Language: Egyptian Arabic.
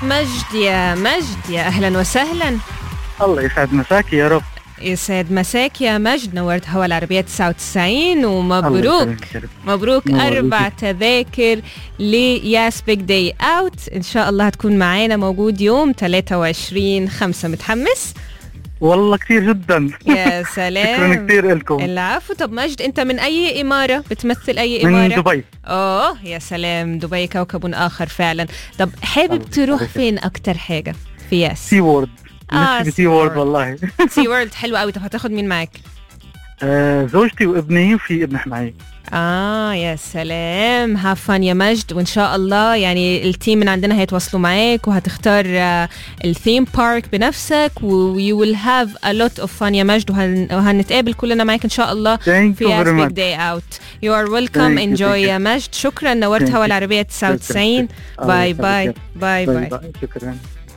مجد يا مجد يا أهلا وسهلا الله يسعد مساكي يا رب يسعد مساك يا مجد نورت هوا العربية 99 ومبروك مبروك أربع تذاكر لياس بيج داي أوت إن شاء الله هتكون معانا موجود يوم 23 5 متحمس؟ والله كثير جدا يا سلام شكرا كثير لكم العفو طب مجد انت من اي اماره بتمثل اي اماره من دبي اه يا سلام دبي كوكب اخر فعلا طب حابب تروح فين اكتر حاجه في ياس سي وورد آه، نفسي سي سي وورد وورد. والله سي وورلد حلو قوي طب هتاخد مين معاك آه، زوجتي وابني وفي ابن معي اه يا سلام هاف فان يا مجد وان شاء الله يعني التيم من عندنا هيتواصلوا معاك وهتختار آه، الثيم بارك بنفسك و you will have a lot of fun يا مجد وهن وهنتقابل كلنا معاك ان شاء الله Thank في you ياس very بيج much. داي اوت يو ار ويلكم Thank you, انجوي thank you. يا مجد شكرا نورت Thank هوا you. العربيه 99 الله باي يسعدك باي يا باي باي باي باي شكرا